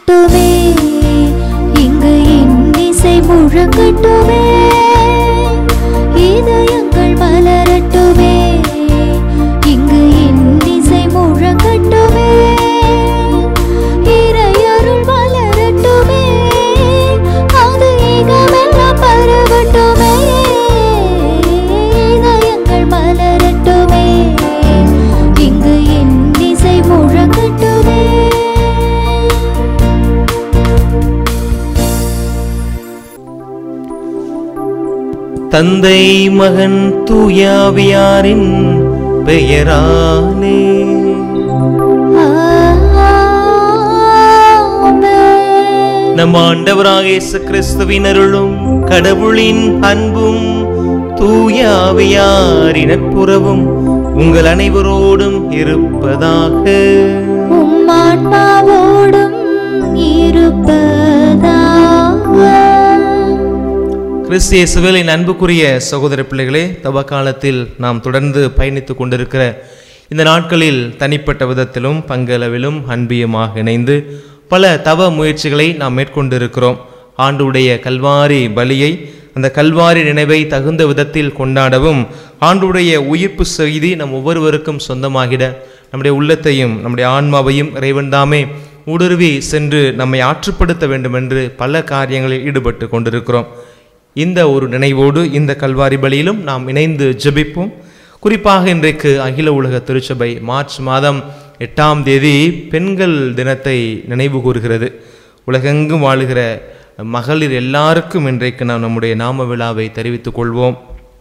மலரட்டுமே இங்கு இன்னிசை முழங்கட்டுமே இதயங்கள் மலரட்டுமே இங்கு இன்னிசை முழங்கட்டுமே இறையருள் மலரட்டுமே அது இகமெல்லாம் பரவட்டுமே இதயங்கள் மலரட்டுமே இங்கு இன்னிசை முழங்கட்டுமே தந்தை மகன் தூயாவியாரின் பெயராலே ஆமென். நம் ஆண்டவராக இயேசு கிறிஸ்துவின் அருளும் கடவுளின் அன்பும் தூயாவியாரின் நட்புறவும் உங்கள் அனைவரோடும் இருப்பதாக உம்மான்மாவோடும் இருப்பதாக கிறிஸ்து இயேசுவில் என் அன்புக்குரிய சகோதர பிள்ளைகளே தவ காலத்தில் நாம் தொடர்ந்து பயணித்துக் கொண்டிருக்கிற இந்த நாட்களில் தனிப்பட்ட விதத்திலும் பங்களவிலும் அன்பியுமாக இணைந்து பல தவ முயற்சிகளை நாம் மேற்கொண்டிருக்கிறோம் ஆண்டுடைய கல்வாரி பலியை அந்த கல்வாரி நினைவை தகுந்த விதத்தில் கொண்டாடவும் ஆண்டுடைய உயிர்ப்பு செய்தி நம் ஒவ்வொருவருக்கும் சொந்தமாகிட நம்முடைய உள்ளத்தையும் நம்முடைய ஆன்மாவையும் இறைவன் தாமே ஊடுருவி சென்று நம்மை ஆற்றுப்படுத்த வேண்டும் என்று பல காரியங்களில் ஈடுபட்டு கொண்டிருக்கிறோம் இந்த ஒரு நினைவோடு இந்த கல்வாரி பலியிலும் நாம் இணைந்து ஜெபிப்போம் குறிப்பாக இன்றைக்கு அகில உலக திருச்சபை மார்ச் மாதம் எட்டாம் தேதி பெண்கள் தினத்தை நினைவு கூறுகிறது உலகெங்கும் வாழுகிற மகளிர் எல்லாருக்கும் இன்றைக்கு நாம் நம்முடைய நாம விழாவை தெரிவித்துக் கொள்வோம்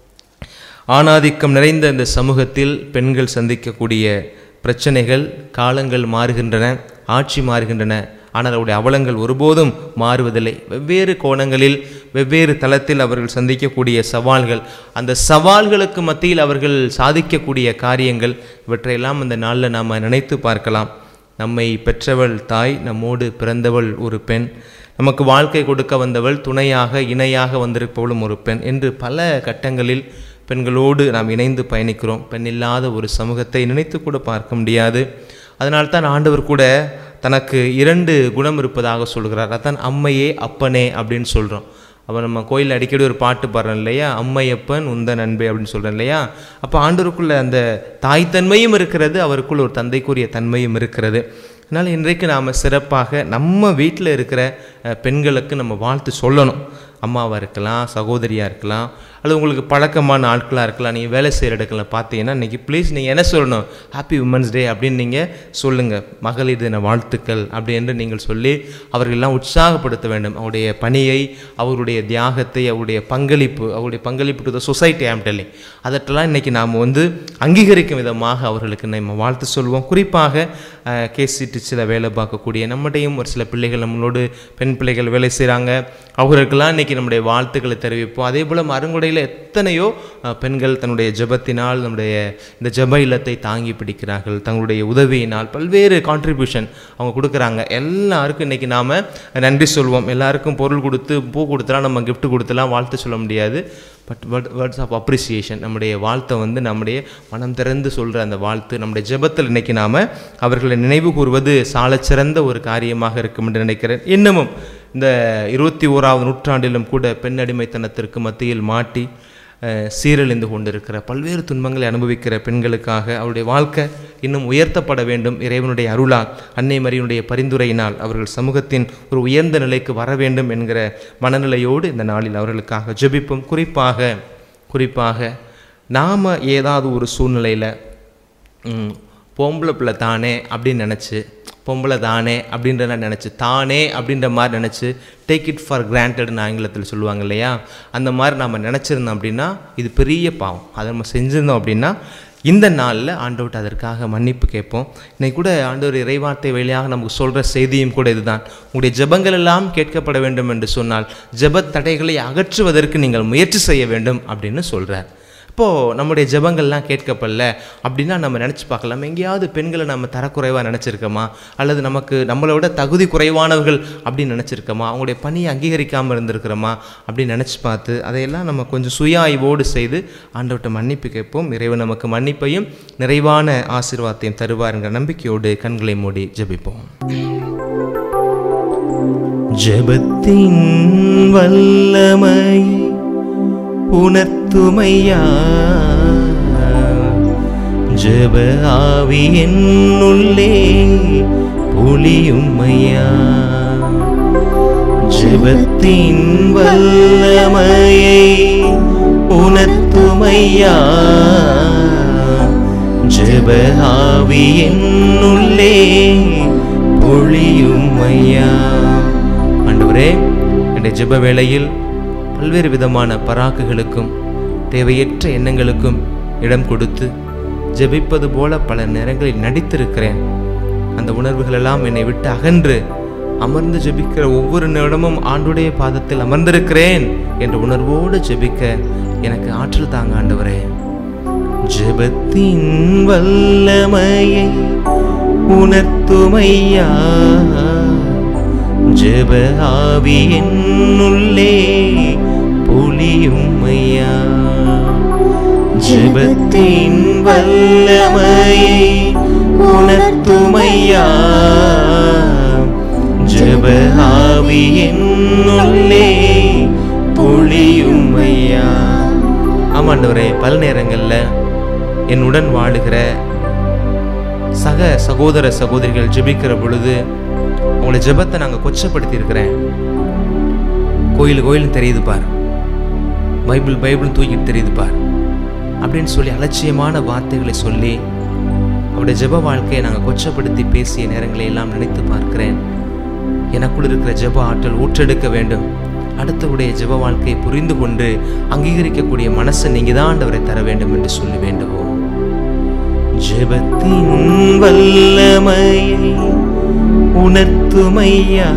ஆணாதிக்கம் நிறைந்த இந்த சமூகத்தில் பெண்கள் சந்திக்கக்கூடிய பிரச்சனைகள் காலங்கள் மாறுகின்றன ஆட்சி மாறுகின்றன ஆனால் அவருடைய அவலங்கள் ஒருபோதும் மாறுவதில்லை வெவ்வேறு கோணங்களில் வெவ்வேறு தளத்தில் அவர்கள் சந்திக்கக்கூடிய சவால்கள் அந்த சவால்களுக்கு மத்தியில் அவர்கள் சாதிக்கக்கூடிய காரியங்கள் இவற்றையெல்லாம் இந்த நாளில் நாம் நினைத்து பார்க்கலாம் நம்மை பெற்றவள் தாய் நம்மோடு பிறந்தவள் ஒரு பெண் நமக்கு வாழ்க்கை கொடுக்க வந்தவள் துணையாக இணையாக வந்திருப்பவளும் ஒரு பெண் என்று பல கட்டங்களில் பெண்களோடு நாம் இணைந்து பயணிக்கிறோம் பெண் இல்லாத ஒரு சமூகத்தை நினைத்து கூட பார்க்க முடியாது அதனால்தான் ஆண்டவர் கூட தனக்கு இரண்டு குணம் இருப்பதாக சொல்கிறார் அதான் அம்மையே அப்பனே அப்படின்னு சொல்கிறோம் அப்போ நம்ம கோயிலில் அடிக்கடி ஒரு பாட்டு பாடுறோம் இல்லையா அம்மையப்பன் உந்தன் அன்பே அப்படின்னு சொல்கிறோம் இல்லையா அப்போ ஆண்டவருக்குள்ள அந்த தாய்த்தன்மையும் இருக்கிறது அவருக்குள்ள ஒரு தந்தைக்குரிய தன்மையும் இருக்கிறது அதனால் இன்றைக்கு நாம் சிறப்பாக நம்ம வீட்டில் இருக்கிற அஹ், பெண்களுக்கு நம்ம வாழ்த்து சொல்லணும் அம்மாவாக இருக்கலாம் சகோதரியாக இருக்கலாம் அல்லது உங்களுக்கு பழக்கமான ஆட்களாக இருக்கலாம் நீங்கள் வேலை செய்கிற இடத்துல பார்த்தீங்கன்னா இன்றைக்கி ப்ளீஸ் நீங்கள் என்ன சொல்லணும் ஹாப்பி உமன்ஸ் டே அப்படின்னு நீங்கள் சொல்லுங்கள் மகளிர் தின வாழ்த்துக்கள் அப்படி என்று நீங்கள் சொல்லி அவர்களெல்லாம் உற்சாகப்படுத்த வேண்டும் அவருடைய பணியை அவருடைய தியாகத்தை அவருடைய பங்களிப்பு அவருடைய பங்களிப்பு to the society am telling அதற்றெல்லாம் இன்றைக்கி நாம் வந்து அங்கீகரிக்கும் விதமாக அவர்களுக்கு நம்ம வாழ்த்து சொல்வோம் குறிப்பாக கேசி டிச்சில் வேலை பார்க்கக்கூடிய நம்முடையும் ஒரு சில பிள்ளைகள் நம்மளோடு பெண் பிள்ளைகள் வேலை செய்கிறாங்க அவர்களுக்கெல்லாம் இன்றைக்கி நம்முடைய வாழ்த்துக்களை தெரிவிப்போம் அதே போல் மறுங்குடையில் எத்தனையோ அஹ், பெண்கள் தன்னுடைய ஜெபத்தினால் நம்முடைய இந்த ஜெப இல்லத்தை தாங்கி பிடிக்கிறார்கள் தங்களுடைய உதவியினால் பல்வேறு கான்ட்ரிபியூஷன் அவங்க கொடுக்குறாங்க எல்லாருக்கும் இன்றைக்கி நாம் நன்றி சொல்வோம் எல்லாருக்கும் பொருள் கொடுத்து பூ கொடுத்துலாம் நம்ம gift கொடுத்துலாம் வாழ்த்து சொல்ல முடியாது பட் வேர்ட்ஸ் ஆஃப் அப்ரிசியேஷன் நம்முடைய வாழ்த்தை வந்து நம்முடைய மனம் திறந்து சொல்கிற அந்த வாழ்த்து நம்முடைய ஜெபத்தில் இன்னைக்கு நாம் அவர்களை நினைவு கூறுவது சாலச்சிறந்த ஒரு காரியமாக இருக்கும் என்று நினைக்கிறேன் இன்னமும் இந்த இருபத்தி ஓராவது நூற்றாண்டிலும் கூட பெண் அடிமைத்தனத்திற்கு மத்தியில் மாட்டி அஹ், சீரழிந்து கொண்டிருக்கிற பல்வேறு துன்பங்களை அனுபவிக்கிற பெண்களுக்காக அவருடைய வாழ்க்கை இன்னும் உயர்த்தப்பட வேண்டும் இறைவனுடைய அருளால் அன்னை மரியினுடைய பரிந்துரையினால் அவர்கள் சமூகத்தின் ஒரு உயர்ந்த நிலைக்கு வர வேண்டும் என்கிற மனநிலையோடு இந்த நாளில் அவர்களுக்காக ஜெபிப்போம் குறிப்பாக குறிப்பாக நாம் ஏதாவது ஒரு சூழ்நிலையில் ம், பொம்பளை பிள்ளை தானே அப்படின்னு நினச்சி பொம்பளை தானே அப்படின்றத நினச்சி தானே அப்படின்ற மாதிரி நினச்சி டேக் இட் ஃபார் கிராண்டட்னு ஆங்கிலத்தில் சொல்லுவாங்க இல்லையா அந்த மாதிரி நம்ம நினச்சிருந்தோம் அப்படின்னா இது பெரிய பாவம் அதை நம்ம செஞ்சுருந்தோம் அப்படின்னா இந்த நாளில் ஆண்டவர்கிட்ட அதற்காக மன்னிப்பு கேட்போம் இன்னைக்கு கூட ஆண்டவர் இறைவார்த்தை வழியாக நமக்கு சொல்கிற செய்தியும் கூட இதுதான் உங்களுடைய ஜெபங்கள் எல்லாம் கேட்கப்பட வேண்டும் என்று சொன்னால் ஜெபத் தடைகளை அகற்றுவதற்கு நீங்கள் முயற்சி செய்ய வேண்டும் அப்படின்னு சொல்கிறார் இப்போது நம்முடைய ஜெபங்கள்லாம் கேட்கப்படல அப்படின்னா நம்ம நினச்சி பார்க்கலாம் எங்கேயாவது பெண்களை நம்ம தரக்குறைவாக நினச்சிருக்கோமா அல்லது நமக்கு நம்மளோட தகுதி குறைவானவர்கள் அப்படின்னு நினச்சிருக்கோமா அவங்களுடைய பணியை அங்கீகரிக்காமல் இருந்திருக்கிறோமா அப்படின்னு நினச்சி பார்த்து அதையெல்லாம் நம்ம கொஞ்சம் சுய ஆய்வோடு செய்து ஆண்டவர்கிட்ட மன்னிப்பு கேட்போம் இறைவன் நமக்கு மன்னிப்பையும் நிறைவான ஆசீர்வாதத்தையும் தருவாருங்கிற நம்பிக்கையோடு கண்களை மூடி ஜெபிப்போம் ஜெபத்தின் வல்லமை உணர்த்துமையா ஜெப ஆவி என்னுள்ளே பொழியுமையா ஜெபத்தின் வல்லமையை உணர்த்துமையா ஜெப ஆவி என்னுள்ளே பொழியுமையா ஆண்டவரே என்னுடைய ஜெப வேளையில் பல்வேறு விதமான பராக்குகளுக்கும் தேவையற்ற எண்ணங்களுக்கும் இடம் கொடுத்து ஜெபிப்பது போல பல நேரங்களில் நடித்திருக்கிறேன் அந்த உணர்வுகள் எல்லாம் என்னை விட்டு அகன்று அமர்ந்து ஜெபிக்கிற ஒவ்வொரு நிமிடமும் ஆண்டுடைய பாதத்தில் அமர்ந்திருக்கிறேன் என்ற உணர்வோடு ஜெபிக்க எனக்கு ஆற்றல் தாங்க ஆண்டவரே ஜெபத்தின் வல்லமையை உணர்த்துமையா ஜெப ஆவி என்னுள்ளே பொழியுமையா ஜெபத்தின் வல்லமையை உணர்த்துமையா ஜெப ஆவி என்னுள்ளே பொழியுமையா ஆமாண்டவரே பல நேரங்கள்ல என்னுடன் வாழுகிற சக சகோதர சகோதரிகள் ஜெபிக்கிற பொழுது உங்களை ஜெபத்தை நாங்கள் கொச்சப்படுத்தி இருக்கிறேன் கோயில் கோயில் தெரியுது பார் பைபிள் பைபிள் தூக்கிட்டு தெரியுது பார் அப்படின்னு சொல்லி அலட்சியமான வார்த்தைகளை சொல்லி அவருடைய ஜெப வாழ்க்கையை நாங்கள் கொச்சப்படுத்தி பேசிய நேரங்களை எல்லாம் நினைத்து பார்க்கிறேன் எனக்குள் இருக்கிற ஜெப ஆற்றல் ஊற்றெடுக்க வேண்டும் அடுத்தவுடைய ஜெப வாழ்க்கையை புரிந்து கொண்டு அங்கீகரிக்கக்கூடிய மனசை நீங்க தான் ஆண்டவரை தர வேண்டும் என்று சொல்லி வேண்டுவோம் ஜெபத்தின் வல்லமையை உணர்த்துமையா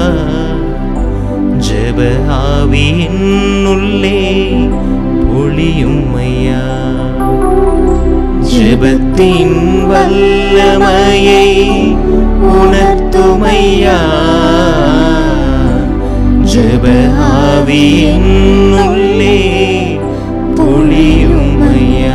ஜெப ஆவியின் உள்ளே பொழியுமையா ஜெபத்தின் வல்லமையை உணர்த்துமையா ஜெப ஆவியின் உள்ளே பொழியுமையா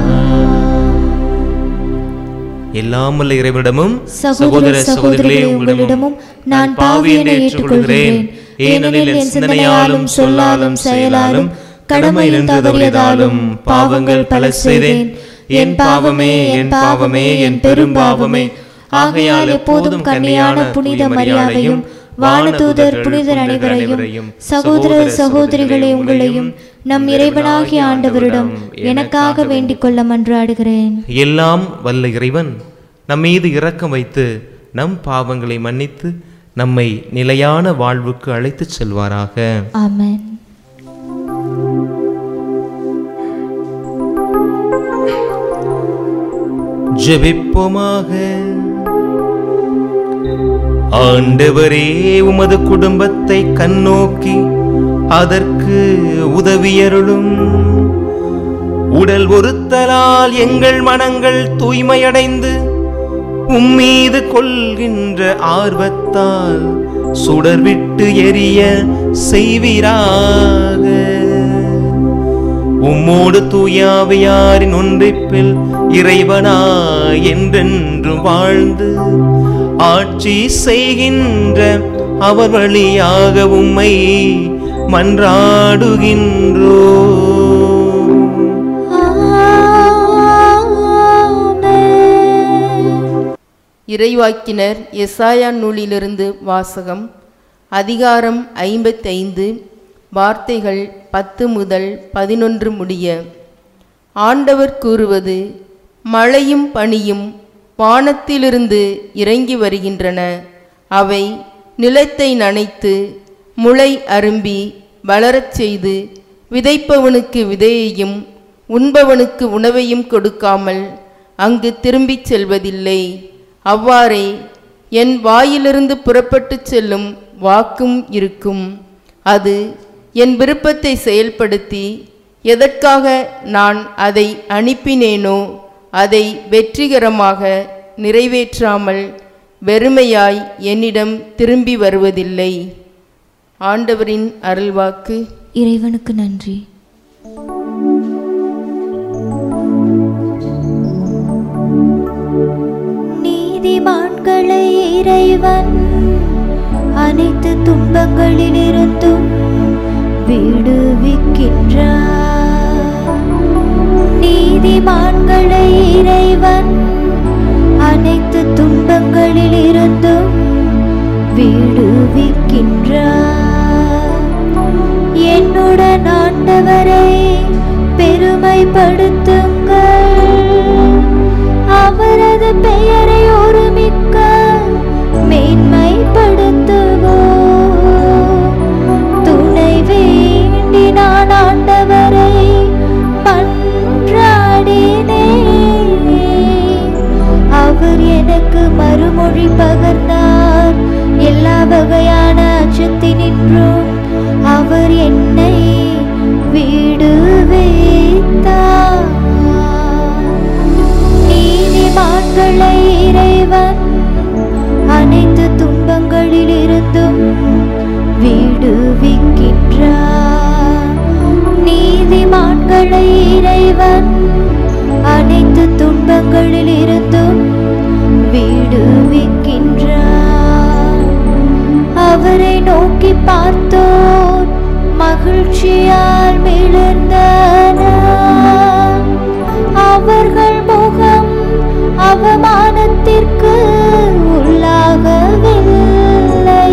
எல்லாம் வல்ல இறைவனிடமும் சகோதர சகோதரிகளே உங்களிடமும் நான் பாவியனை ஏற்றுக்கொள்கிறேன் ஏனெனில் என் சிந்தனையாலும் சொல்லாலும் செயலாலும் கடமையில் தவறியதாலும் பாவங்கள் பல செய்தேன் என் பாவமே என் பாவமே என் பெரும் பாவமே ஆகையால் எப்போதும் கன்னியான புனித மரியாதையும் வானதூதர் புனிதர் அனைவரையும் சகோதர சகோதரிகளே உங்களையும் நம் இறைவனாகிய ஆண்டவரிடம் எனக்காக வேண்டிக் கொள்ள மன்றாடுகிறேன் எல்லாம் வல்ல இறைவன் நம் மீது இரக்கம் வைத்து நம் பாவங்களை மன்னித்து நம்மை நிலையான வாழ்வுக்கு அழைத்துச் செல்வாராக ஆமென் ஜெபிப்போமாக ஆண்டவரே உமது குடும்பத்தை கண்ணோக்கி அதற்கு உதவியருளும் உடல் ஒருத்தலால் எங்கள் மனங்கள் தூய்மையடைந்து உம்மீது கொள்கின்ற ஆர்வத்தால் சுடர்விட்டு எரிய செய்வீராக உம்மோடு தூயாவியாரின் ஒன்றிப்பில் இறைவனா என்றென்று வாழ்ந்து ஆட்சி செய்கின்ற அவர் வழியாக உம்மை மன்றாடுகின்றோ இறைவாக்கினர் எசாயா நூலிலிருந்து வாசகம் அதிகாரம் ஐம்பத்தைந்து வார்த்தைகள் பத்து முதல் பதினொன்று முடிய ஆண்டவர் கூறுவது மழையும் பனியும் வானத்திலிருந்து இறங்கி வருகின்றன அவை நிலத்தை நனைத்து முளை அரும்பி வளரச் செய்து விதைப்பவனுக்கு விதையையும் உண்பவனுக்கு உணவையும் கொடுக்காமல் அங்கு திரும்பிச் செல்வதில்லை அவ்வாறே என் வாயிலிருந்து புறப்பட்டுச் செல்லும் வாக்கும் இருக்கும் அது என் விருப்பத்தை செயல்படுத்தி எதற்காக நான் அதை அனுப்பினேனோ அதை வெற்றிகரமாக நிறைவேற்றாமல் வெறுமையாய் என்னிடம் திரும்பி வருவதில்லை ஆண்டவரின் அருள்வாக்கு இறைவனுக்கு நன்றி நீதிமான்களை இறைவன் அனைத்து துன்பங்களிலிருந்தும் விடுவிக்கின்றார் நீதிமான்களை இறைவன் அனைத்து துன்பங்களிலிருந்தும் விடுவிக்கின்றார் என்னுடன் ஆண்டவரை பெருமைப்படுத்துங்கள் அவரது பெயரை ஒருமிக்க மேன்மைப்படுத்துவோம் துணை வேண்டி நான் ஆண்டவரை மன்றாடினேன் அவர் எனக்கு மறுமொழி பகர்ந்தார் எல்லா வகையான அச்சத்தினின்றும் அவர் என்னை விடுவித்தார் நீதிமான்களை இறைவன் அனைத்து துன்பங்களிலிருந்தும் விடுவிக்கின்றார் நீதிமான்களை இறைவன் அனைத்து துன்பங்களிலிருந்தும் விடுவிக்கின்றார் அவரை நோக்கி பார்த்தோர் மகிழ்ச்சியால் மிளர்ந்தனர் அவர்கள் முகம் அவமானத்திற்கு உள்ளாகவில்லை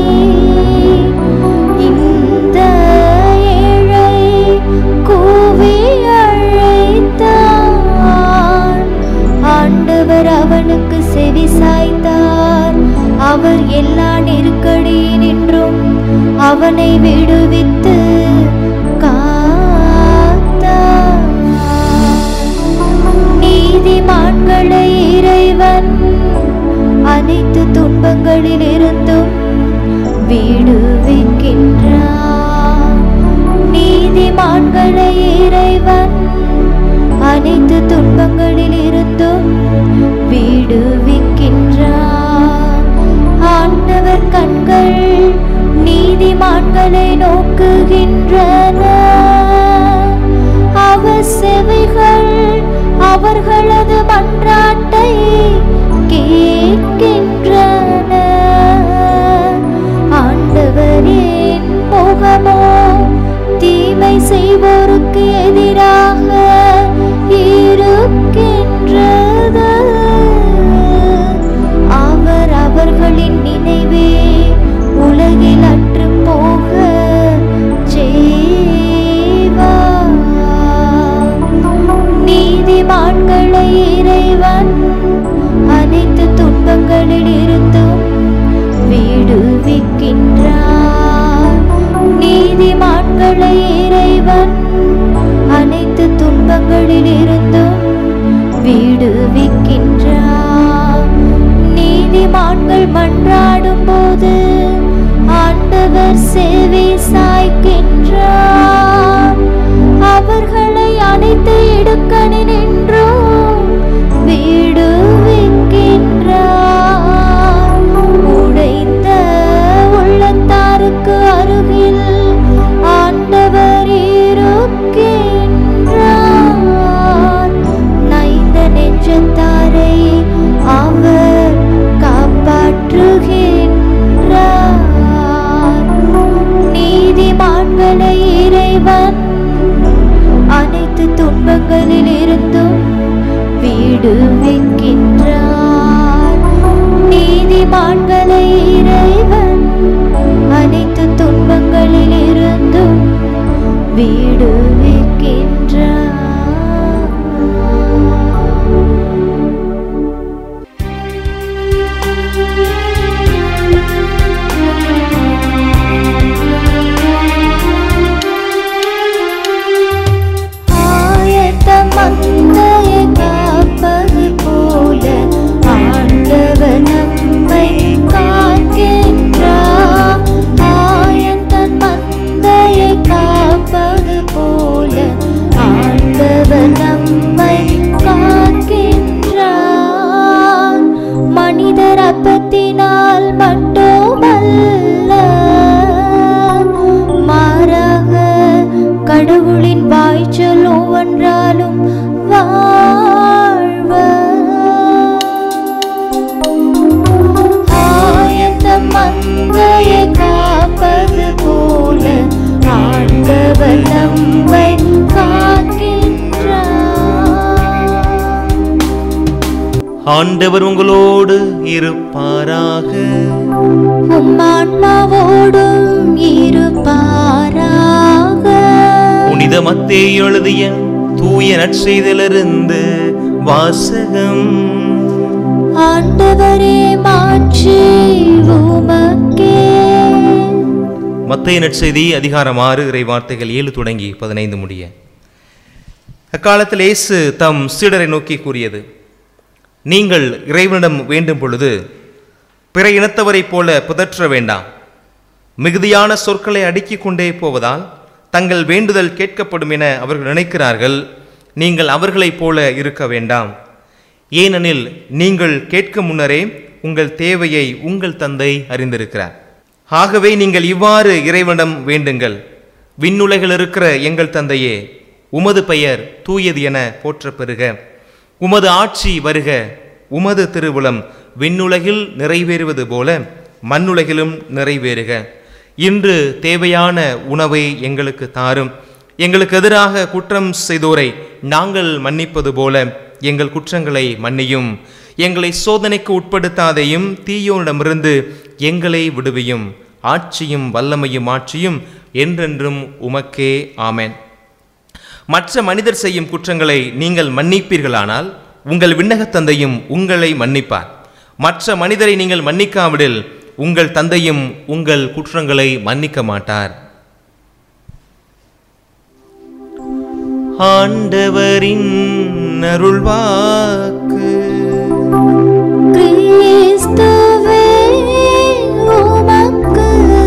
இந்த ஏழை கூவி அழைத்தான் ஆண்டவர் அவனுக்கு செவி சாய்த்தார் அவர் எல்லா நெருக்கடியினின்றும் அவனை விடுவித்து காத்தார் நீதிமான்களை இறைவன் அனைத்து துன்பங்களிலிருந்தும் விடுவிக்கின்றார் நீதிமான்களை இறைவன் அனைத்து துன்பங்களிலிருந்தும் விடுவிக்கின்றார் ஆண்டவர் கண்கள் நீதிமான்களை நோக்குகின்றன அவர் செவிகள் அவர்களது மன்றாட்டை கேட்கின்றன ஆண்டவரின் முகமோ தீமை செய்வோருக்கு எதிராக இருக்கின்றது அவர் அவர்களின் நினைவே உலகில் அற்று போக செய்வார் நீதிமான்களை இறைவன் அனைத்து துன்பங்களில் இருந்தும் விடுவிக்கின்றார் நீதிமான்களை இறைவன் அனைத்து துன்பங்களில் இருந்தும் விடுவிக்கின்றார் நீதிமான்கள் மன்றாடும் போது ஆண்டவர் செவி சாய்க்கின்றார் அவர்களை அனைத்து இடுக்கணினின்றும் விடுவிக்கின்றார் உடைந்த உள்ளத்தாருக்கு அருகில் ஆண்டவர் இருக்கின்றார் நைந்த நெஞ்சத்தாரை அவர் காப்பாற்றுகின்றார் நீதிமான்களை இறைவன் அனைத்து துன்பங்களில் இருந்தும் விடுவிக்கின்றார் நீதிமான்களை இறைவன் அனைத்து துன்பங்களில் இருந்தும் விடுவிக்கின்றார் ஆயத்த மந்தையை காப்பது போல ஆண்டவர் நம்மை காக்கின்றார் ஆயத்த மந்தையை காப்பது போல ஆண்டவர் உங்களோடு இருப்பாராக உம்மான்மாவோடும் இருப்பாராக புனித மத்தேயு எழுதிய தூய நற்செய்திலிருந்து வாசகம் ஆண்டவரே மாற்றி உமக்கே மத்திய நற்செய்தி அதிகாரம் ஆறு இறை வார்த்தைகள் ஏழு தொடங்கி பதினைந்து முடிய அக்காலத்தில் இயேசு தம் சீடரை நோக்கி கூறியது நீங்கள் இறைவனிடம் வேண்டும் பொழுது பிற இனத்தவரைப் போல புதற்ற வேண்டாம் மிகுதியான சொற்களை அடுக்கிக் கொண்டே போவதால் தங்கள் வேண்டுதல் கேட்கப்படும் என அவர்கள் நினைக்கிறார்கள் நீங்கள் அவர்களைப் போல இருக்க வேண்டாம் ஏனெனில் நீங்கள் கேட்க முன்னரே உங்கள் தேவையை உங்கள் தந்தை அறிந்திருக்கிறார் ஆகவே நீங்கள் இவ்வாறு இறைவனிடம் வேண்டுங்கள் விண்ணுலகில் இருக்கிற எங்கள் தந்தையே உமது பெயர் தூயது என போற்றப் பெறுக உமது ஆட்சி வருக உமது திருவுளம் விண்ணுலகில் நிறைவேறுவது போல மண்ணுலகிலும் நிறைவேறுக இன்று தேவையான உணவை எங்களுக்கு தாரும் எங்களுக்கு எதிராக குற்றம் செய்தோரை நாங்கள் மன்னிப்பது போல எங்கள் குற்றங்களை மன்னியும் எங்களை சோதனைக்கு உட்படுத்தாதையும் தீயோனிடமிருந்து எங்களை விடுவியும் ஆட்சியும் வல்லமையும் ஆட்சியும் என்றென்றும் உமக்கே ஆமென் மற்ற மனிதர் செய்யும் குற்றங்களை நீங்கள் மன்னிப்பீர்களானால் உங்கள் விண்ணகத் தந்தையும் உங்களை மன்னிப்பார் மற்ற மனிதரை நீங்கள் மன்னிக்காவிடில் உங்கள் தந்தையும் உங்கள் குற்றங்களை மன்னிக்க மாட்டார் ஆண்டவரின் அருள்வாக்கு கிறிஸ்துவே உமக்கு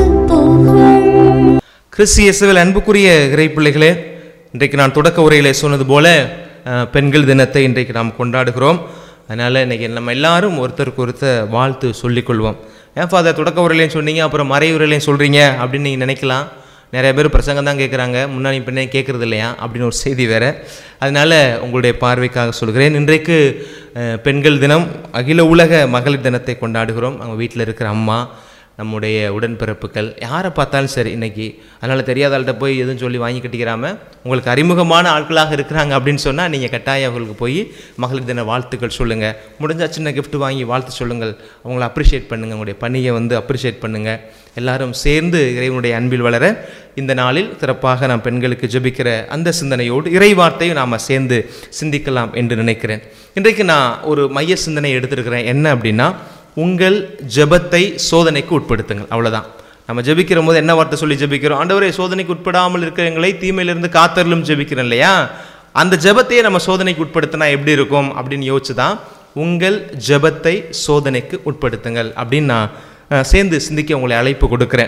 புகழ் கிறிஸ்தியசுவில் அன்புக்குரிய இறைப்பிள்ளைகளே இன்றைக்கு நான் தொடக்க உரையிலே சொன்னது போல அஹ், பெண்கள் தினத்தை இன்றைக்கு நாம் கொண்டாடுகிறோம் அதனால் இன்னைக்கு நம்ம எல்லாரும் ஒருத்தருக்கு ஒருத்தர் வாழ்த்து சொல்லிக்கொள்வோம் ஏன் ஃபாதர் தொடக்க உரையிலையும் சொன்னீங்க அப்புறம் மறையுரையிலையும் சொல்கிறீங்க அப்படின்னு நீங்கள் நினைக்கலாம் நிறைய பேர் பிரசங்கம் தான் கேட்குறாங்க முன்னாடி பின்னே கேட்குறது இல்லையா அப்படின்னு ஒரு செய்தி வேறு அதனால் உங்களுடைய பார்வைக்காக சொல்கிறேன் இன்றைக்கு அஹ், பெண்கள் தினம் அகில உலக மகளிர் தினத்தை கொண்டாடுகிறோம் அவங்க வீட்டில் இருக்கிற அம்மா நம்முடைய உடன்பிறப்புகள் யாரை பார்த்தாலும் சரி இன்னைக்கு அதனால் தெரியாத ஆள்கிட்ட போய் எதுவும் சொல்லி வாங்கி கட்டிக்கிறாம உங்களுக்கு அறிமுகமான ஆட்களாக இருக்கிறாங்க அப்படின்னு சொன்னால் நீங்கள் கட்டாயம் அவங்களுக்கு போய் மகளிர் தின வாழ்த்துக்கள் சொல்லுங்கள் முடிஞ்சா சின்ன gift வாங்கி வாழ்த்து சொல்லுங்கள் அவங்கள அப்ரிஷியேட் பண்ணுங்கள் உங்களுடைய பணியை வந்து அப்ரிஷியேட் பண்ணுங்கள் எல்லாரும் சேர்ந்து இறைவனுடைய அன்பில் வளர இந்த நாளில் சிறப்பாக நாம் பெண்களுக்கு ஜெபிக்கிற அந்த சிந்தனையோடு இறை வார்த்தையும் நாம் சேர்ந்து சிந்திக்கலாம் என்று நினைக்கிறேன் இன்றைக்கு நான் ஒரு மைய சிந்தனை எடுத்திருக்கிறேன் என்ன அப்படின்னா உங்கள் ஜெபத்தை சோதனைக்கு உட்படுத்துங்கள் அவ்வளவுதான் நம்ம ஜெபிக்கிற போது என்ன வார்த்தை சொல்லி ஜெபிக்கிறோம் ஆண்டவரே சோதனைக்கு உட்படாமல் இருக்கிற எங்களை தீமையிலிருந்து காத்தரலும் ஜெபிக்கிறோம் இல்லையா அந்த ஜெபத்தையே நம்ம சோதனைக்கு உட்படுத்தினா எப்படி இருக்கும் அப்படின்னு யோசிச்சு தான் உங்கள் ஜெபத்தை சோதனைக்கு உட்படுத்துங்கள் அப்படின்னு நான் அஹ், சேர்ந்து சிந்திக்க உங்களை அழைப்பு கொடுக்குறேன்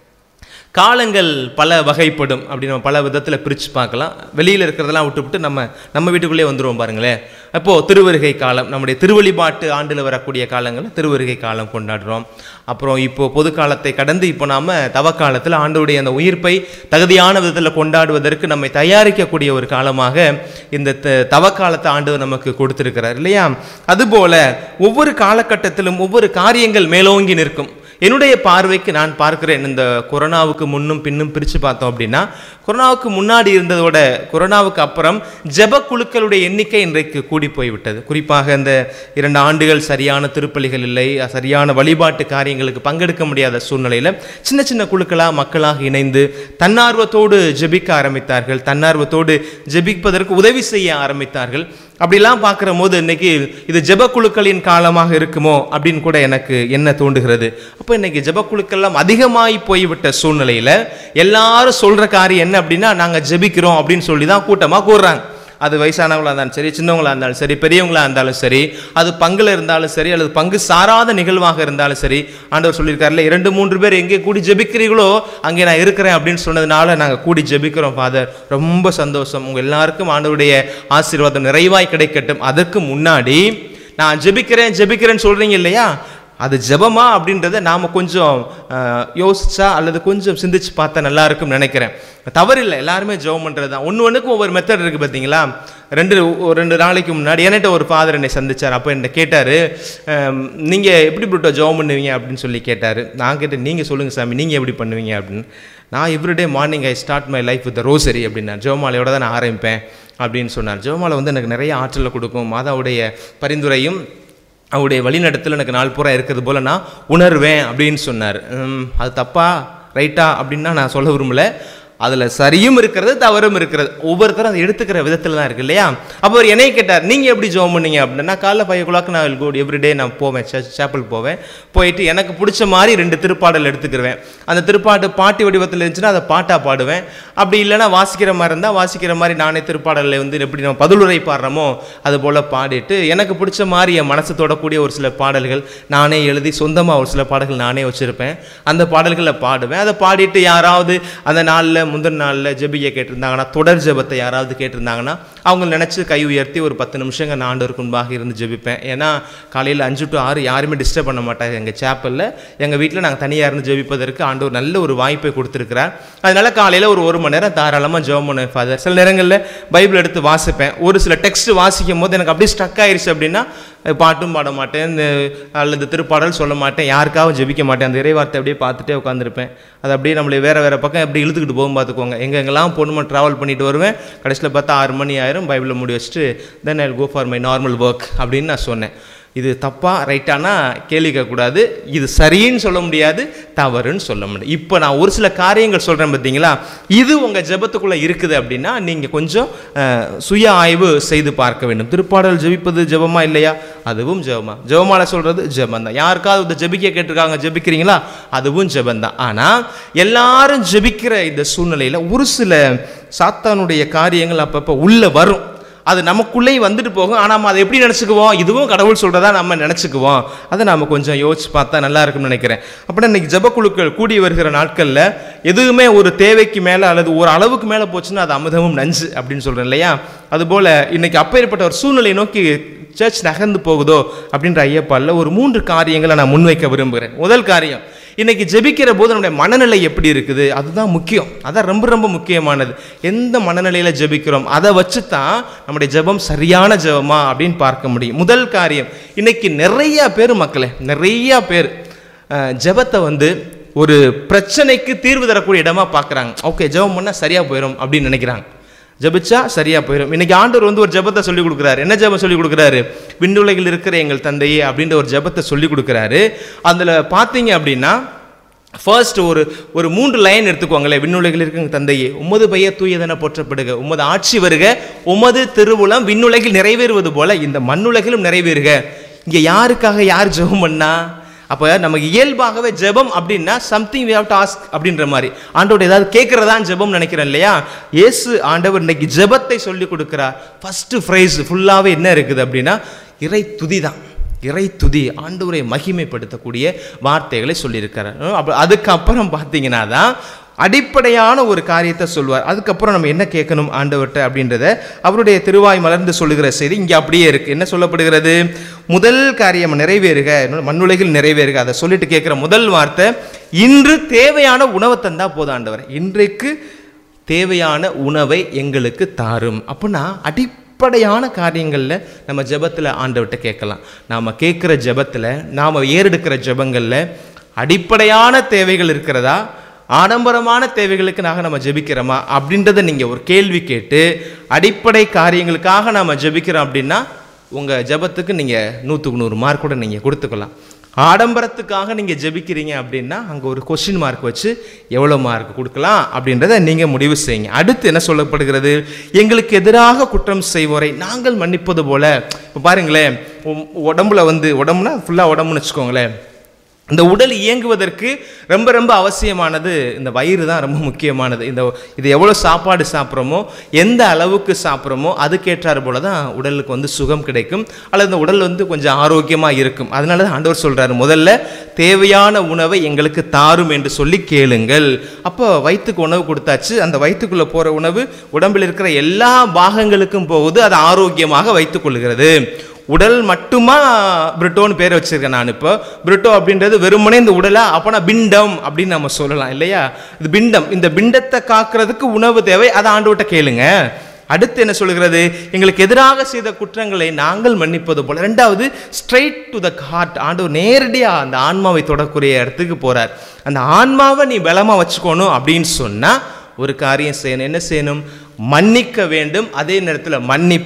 காலங்கள் பல வகைப்படும் அப்படி நம்ம பல விதத்தில் பிரித்து பார்க்கலாம் வெளியில் இருக்கிறதெல்லாம் விட்டுவிட்டு நம்ம நம்ம வீட்டுக்குள்ளே வந்துருவோம் பாருங்களேன் அப்போது திருவருகை காலம் நம்முடைய திருவழிபாட்டு ஆண்டில் வரக்கூடிய காலங்கள் திருவருகை காலம் கொண்டாடுறோம் அப்புறம் இப்போ பொது காலத்தை கடந்து இப்போ நாம் தவக்காலத்தில் ஆண்டோடைய அந்த உயிர்ப்பை தகுதியான விதத்தில் கொண்டாடுவதற்கு நம்மை தயாரிக்கக்கூடிய ஒரு காலமாக இந்த த- தவக்காலத்தை ஆண்டவர் நமக்கு கொடுத்திருக்கிறார் இல்லையா அதுபோல ஒவ்வொரு காலகட்டத்திலும் ஒவ்வொரு காரியங்கள் மேலோங்கி நிற்கும் என்னுடைய பார்வைக்கு நான் பார்க்கிறேன் இந்த கொரோனாவுக்கு முன்னும் பின்னும் பிரித்து பார்த்தோம் அப்படின்னா கொரோனாவுக்கு முன்னாடி இருந்ததோட கொரோனாவுக்கு அப்புறம் ஜெப குழுக்களுடைய எண்ணிக்கை இன்றைக்கு கூடி போய்விட்டது குறிப்பாக இந்த இரண்டு ஆண்டுகள் சரியான திருப்பலிகள் இல்லை சரியான வழிபாட்டு காரியங்களுக்கு பங்கெடுக்க முடியாத சூழ்நிலையில் சின்ன சின்ன குழுக்களாக மக்களாக இணைந்து தன்னார்வத்தோடு ஜெபிக்க ஆரம்பித்தார்கள் தன்னார்வத்தோடு ஜெபிப்பதற்கு உதவி செய்ய ஆரம்பித்தார்கள் அப்படிலாம் பார்க்குற போது இன்னைக்கு இது ஜெபக்குழுக்களின் காலமாக இருக்குமோ அப்படின்னு கூட எனக்கு என்ன தோன்றுகிறது அப்போ இன்னைக்கு ஜெபக்குழுக்கள்லாம் அதிகமாகி போய்விட்ட சூழ்நிலையில எல்லாரும் சொல்ற காரியம் என்ன அப்படின்னா நாங்க ஜெபிக்கிறோம் அப்படின்னு சொல்லி தான் கூட்டமா கூறுறாங்க அது வயசானவங்களா இருந்தாலும் சரி சின்னவங்களா இருந்தாலும் சரி பெரியவங்களா இருந்தாலும் சரி அது பங்குல இருந்தாலும் சரி அல்லது பங்கு சாராத நிகழ்வாக இருந்தாலும் சரி ஆண்டவர் சொல்லியிருக்காருல இரண்டு மூன்று பேர் எங்கே கூடி ஜெபிக்கிறீர்களோ அங்கே நான் இருக்கிறேன் அப்படின்னு சொன்னதுனால நாங்கள் கூடி ஜெபிக்கிறோம் ஃபாதர் ரொம்ப சந்தோஷம் உங்க எல்லாருக்கும் ஆண்டவருடைய ஆசீர்வாதம் நிறைவாய் கிடைக்கட்டும் அதற்கு முன்னாடி நான் ஜெபிக்கிறேன் ஜெபிக்கிறேன்னு சொல்றீங்க இல்லையா அது ஜெபமா அப்படின்றத நாம கொஞ்சம் அஹ், யோசிச்சா அல்லது கொஞ்சம் சிந்திச்சு பார்த்தா நல்லா இருக்கும்னு நினைக்கிறேன் தவறில்லை எல்லாருமே ஜெபம் பண்றது தான் ஒன்று ஒன்றுக்கும் ஒவ்வொரு மெத்தட் இருக்கு பார்த்தீங்களா ரெண்டு ஒரு ரெண்டு நாளைக்கு முன்னாடி என்கிட்ட ஒரு ஃபாதர் என்னை சந்திச்சார் அப்போ என்கிட்ட கேட்டார் நீங்கள் எப்படி இப்படி ஜெபம் பண்ணுவீங்க அப்படின்னு சொல்லி கேட்டார் நான் கேட்டேன் நீங்கள் சொல்லுங்கள் சாமி நீங்கள் எப்படி பண்ணுவீங்க அப்படின்னு நான் every day morning I start my life with rosary அப்படின்னா ஜெபமாலையோட தான் நான் ஆரம்பிப்பேன் அப்படின்னு சொன்னார் ஜெபமாலை வந்து எனக்கு நிறைய ஆற்றலை கொடுக்கும் மாதாவுடைய பரிந்துரையும் அவருடைய வழிநடத்தல் எனக்கு நாள் பூரா இருக்கிறது போல நான் உணர்வேன் அப்படின்னு சொன்னார் உம், அது தப்பா ரைட்டா அப்படின்னா நான் சொல்ல விரும்பல அதில் சரியும் இருக்கிறது தவறும் இருக்கிறது ஒவ்வொருத்தரும் அதை எடுத்துக்கிற விதத்தில் தான் இருக்கு இல்லையா அப்போ அவர் என்னைய கேட்டார் நீங்கள் எப்படி ஜோம் பண்ணீங்க அப்படின்னா காலைல ஃபைவ் ஓ நான் குட் எவ்ரிடே நான் போவேன் சேப்பல் போவேன் போயிட்டு எனக்கு பிடிச்ச மாதிரி ரெண்டு திருப்பாடல் எடுத்துக்கிருவேன் அந்த திருப்பாட்டு பாட்டு வடிவத்தில் இருந்துச்சுன்னா அதை பாட்டாக பாடுவேன் அப்படி இல்லைன்னா வாசிக்கிற மாதிரி இருந்தால் வாசிக்கிற மாதிரி நானே திருப்பாடலில் வந்து எப்படி நம்ம பதிலுரை பாடுறோமோ அது போல் பாடிட்டு எனக்கு பிடிச்ச மாதிரி என் மனசு தொடக்கூடிய ஒரு சில பாடல்கள் நானே எழுதி சொந்தமாக ஒரு சில பாடல்கள் நானே வச்சுருப்பேன் அந்த பாடல்களை பாடுவேன் அதை பாடிட்டு யாராவது அந்த நாளில் முந்தின நாளில் ஜெபிக்க கேட்டிருந்தாங்கன்னா தொடர் ஜெபத்தை யாராவது கேட்டிருந்தாங்கன்னா அவங்க நினச்சி கை உயர்த்தி ஒரு பத்து நிமிஷங்க நான் ஆண்டவருக்கு முன்பாக இருந்து ஜெபிப்பேன் ஏன்னா காலையில் அஞ்சு டு ஆறு யாருமே டிஸ்டர்ப் பண்ண மாட்டாங்க எங்கள் சேப்பலில் எங்கள் வீட்டில் நாங்கள் தனியாக இருந்து ஜெபிப்பதற்கு ஆண்டவர் நல்ல ஒரு வாய்ப்பை கொடுத்துருக்கிறார் அதனால காலையில் ஒரு ஒரு மணி நேரம் தாராளமாக ஜெபம் பண்ணுவேன் ஃபாதர் சில நேரங்களில் பைபிள் எடுத்து வாசிப்பேன் ஒரு சில டெக்ஸ்ட் வாசிக்கும் போது எனக்கு அப்படியே ஸ்டக் ஆயிருச்சு அப்படின்னா அஹ் பாட்டும் பாட மாட்டேன் இந்த அல்லது திருப்பாடல் சொல்ல மாட்டேன் யாருக்காகவும் ஜெபிக்க மாட்டேன் அந்த இறைவார்த்தை அப்படியே பார்த்துட்டே உட்காந்துருப்பேன் அது அப்படியே நம்மளை வேற வேற பக்கம் எப்படி இழுத்துக்கிட்டு போகும் பார்த்துக்கோங்க எங்க எங்கெல்லாம் பொண்ணுமா ட்ராவல் பண்ணிட்டு வருவேன் கடைசியில் பார்த்தா ஆறு மணி ஆயிரும் பைபிளை முடி வச்சுட்டு then I go for my normal work அப்படின்னு நான் சொன்னேன் இது தப்பா ரைட்டானா கேள்வி கேட்கக்கூடாது இது சரின்னு சொல்ல முடியாது தவறுன்னு சொல்ல முடியாது இப்போ நான் ஒரு சில காரியங்கள் சொல்கிறேன் பார்த்தீங்களா இது உங்கள் ஜெபத்துக்குள்ளே இருக்குது அப்படின்னா நீங்கள் கொஞ்சம் அஹ், சுய ஆய்வு செய்து பார்க்க வேண்டும் திருப்பாடல் ஜெபிப்பது ஜெபமா இல்லையா அதுவும் ஜெபமா ஜெபமால சொல்கிறது ஜெபம் தான் யாருக்காவது ஒரு ஜெபிக்க கேட்டிருக்காங்க ஜெபிக்கிறீங்களா அதுவும் ஜெபம் தான் ஆனால் எல்லாரும் ஜெபிக்கிற இந்த சூழ்நிலையில் ஒரு சில சாத்தானுடைய காரியங்கள் அப்பப்போ உள்ளே வரும் அது நமக்குள்ளே வந்துட்டு போகும் ஆனால் நம்ம அதை எப்படி நினச்சிக்குவோம் இதுவும் கடவுள் சொல்கிறதா நம்ம நினச்சிக்குவோம் அதை நாம் கொஞ்சம் யோசிச்சு பார்த்தா நல்லா இருக்கும்னு நினைக்கிறேன் அப்படின்னா இன்னைக்கு ஜெபக்குழுக்கள் கூடி வருகிற நாட்களில் எதுவுமே ஒரு தேவைக்கு மேலே அல்லது ஒரு அளவுக்கு மேலே போச்சுன்னா அது அமுதமும் நஞ்சு அப்படின்னு சொல்கிறேன் இல்லையா அதுபோல் இன்னைக்கு அப்பேற்பட்ட ஒரு சூழ்நிலையை நோக்கி சர்ச் நகர்ந்து போகுதோ அப்படின்ற ஐயப்பாலில் ஒரு மூன்று காரியங்களை நான் முன்வைக்க விரும்புகிறேன் முதல் காரியம் இன்னைக்கு ஜெபிக்கிற போது நம்முடைய மனநிலை எப்படி இருக்குது அதுதான் முக்கியம் அதான் ரொம்ப ரொம்ப முக்கியமானது எந்த மனநிலையில் ஜெபிக்கிறோம் அதை வச்சு தான் நம்முடைய ஜெபம் சரியான ஜெபமா அப்படின்னு பார்க்க முடியும் முதல் காரியம் இன்னைக்கு நிறைய பேர் மக்களே நிறைய பேர் அஹ், ஜெபத்தை வந்து ஒரு பிரச்சனைக்கு தீர்வு தரக்கூடிய இடமா பார்க்குறாங்க ஓகே ஜெபம் பண்ணால் சரியாக போயிடும் அப்படின்னு நினைக்கிறாங்க ஜெபிச்சா சரியா போயிடும் இன்னைக்கு ஆண்டவர் வந்து ஒரு ஜெபத்தை சொல்லி கொடுக்குறாரு என்ன ஜெபம் சொல்லி கொடுக்குறாரு விண்ணுலகில் இருக்கிற எங்கள் தந்தையே அப்படின்ற ஒரு ஜெபத்தை சொல்லி கொடுக்குறாரு அதில் பார்த்தீங்க அப்படின்னா ஃபர்ஸ்ட் ஒரு ஒரு மூன்று லைன் எடுத்துக்கோங்களேன் விண்ணுலகில் இருக்கிற எங்கள் தந்தையே உமது பெயர் தூயதென போற்றப்படுக உமது ஆட்சி வருக உமது திருவுளம் விண்ணுலகில் நிறைவேறுவது போல இந்த மண்ணுலகிலும் நிறைவேறுக இங்க யாருக்காக யார் ஜெபம் பண்ணா அப்போ நமக்கு இயல்பாகவே ஜெபம் அப்படின்னா something we have to ask அப்படின்ற மாதிரி ஆண்டவர் ஏதாவது கேட்கறதான் ஜெபம் நினைக்கிறேன் இல்லையா இயேசு ஆண்டவர் இன்னைக்கு ஜெபத்தை சொல்லி கொடுக்கிறார் ஃபர்ஸ்ட் ஃப்ரைஸ் ஃபுல்லாகவே என்ன இருக்குது அப்படின்னா இறை துதி தான் இறை துதி ஆண்டவரை மகிமைப்படுத்தக்கூடிய வார்த்தைகளை சொல்லியிருக்கிறார் அப்ப அதுக்கப்புறம் பார்த்தீங்கன்னா தான் அடிப்படையான ஒரு காரியத்தை சொல்வார் அதுக்கப்புறம் நம்ம என்ன கேட்கணும் ஆண்டவர்கிட்ட அப்படின்றத அவருடைய திருவாய் மலர்ந்து சொல்லுகிற செய்தி இங்கே அப்படியே இருக்கு என்ன சொல்லப்படுகிறது முதல் காரியம் நிறைவேறுக இன்னொன்னு மண்ணுலகில் நிறைவேறுக அதை சொல்லிட்டு கேட்குற முதல் வார்த்தை இன்று தேவையான உணவை தந்தா போதும் ஆண்டவர் இன்றைக்கு தேவையான உணவை எங்களுக்கு தாரும் அப்படின்னா அடிப்படையான காரியங்களில் நம்ம ஜெபத்தில் ஆண்டவர்கிட்ட கேட்கலாம் நாம் கேட்குற ஜெபத்தில் நாம் ஏறெடுக்கிற ஜெபங்களில் அடிப்படையான தேவைகள் இருக்கிறதா ஆடம்பரமான தேவைகளுக்கு நாங்கள் நம்ம ஜெபிக்கிறோமா அப்படின்றத நீங்கள் ஒரு கேள்வி கேட்டு அடிப்படை காரியங்களுக்காக நாம் ஜெபிக்கிறோம் அப்படின்னா உங்கள் ஜெபத்துக்கு நீங்கள் நூற்றுக்கு நூறு மார்க் கூட நீங்கள் கொடுத்துக்கலாம் ஆடம்பரத்துக்காக நீங்கள் ஜெபிக்கிறீங்க அப்படின்னா அங்கே ஒரு கொஸ்டின் மார்க் வச்சு எவ்வளோ மார்க் கொடுக்கலாம் அப்படின்றத நீங்கள் முடிவு செய்யுங்க அடுத்து என்ன சொல்லப்படுகிறது எங்களுக்கு எதிராக குற்றம் செய்வோரை நாங்கள் மன்னிப்பது போல இப்போ பாருங்களேன் உம் உடம்புல வந்து உடம்புனா ஃபுல்லாக உடம்புன்னு வச்சுக்கோங்களேன் இந்த உடல் இயங்குவதற்கு ரொம்ப ரொம்ப அவசியமானது இந்த வயிறு தான் ரொம்ப முக்கியமானது இந்த இது எவ்வளோ சாப்பாடு சாப்பிட்றோமோ எந்த அளவுக்கு சாப்பிட்றோமோ அதுக்கேற்றாறு போல தான் உடலுக்கு வந்து சுகம் கிடைக்கும் அல்லது இந்த உடல் வந்து கொஞ்சம் ஆரோக்கியமாக இருக்கும் அதனால தான் ஆண்டவர் சொல்கிறாரு முதல்ல தேவையான உணவை எங்களுக்கு தாரும் என்று சொல்லி கேளுங்கள் அப்போ வயிற்றுக்கு உணவு கொடுத்தாச்சு அந்த வயிற்றுக்குள்ளே போகிற உணவு உடம்பில் இருக்கிற எல்லா பாகங்களுக்கும் போகுது அது ஆரோக்கியமாக வைத்துக் கொள்கிறது உடல் மட்டுமா பிரிட்டோன்னு பேர் வச்சிருக்கேன் நான் இப்போ பிரிட்டோ அப்படின்றது வெறுமனே இந்த உடலா அப்போனா பிண்டம் அப்படின்னு நம்ம சொல்லலாம் இல்லையா இது பிண்டம் இந்த பிண்டத்தை காக்கிறதுக்கு உணவு தேவை அதை ஆண்டவர்கிட்ட கேளுங்க அடுத்து என்ன சொல்கிறது எங்களுக்கு எதிராக செய்த குற்றங்களை நாங்கள் மன்னிப்பது போல ரெண்டாவது ஸ்ட்ரைட் டு த ஹார்ட் ஆண்டவர் நேரடியாக அந்த ஆன்மாவை தொடக்கூடிய இடத்துக்கு போறார் அந்த ஆன்மாவை நீ பலமாக வச்சுக்கணும் அப்படின்னு சொன்னா ஒரு காரியம் செய்யணும் என்ன செய்யணும் மன்னிக்க வேண்டும் அதே நேரத்தில் மன்னிப்பை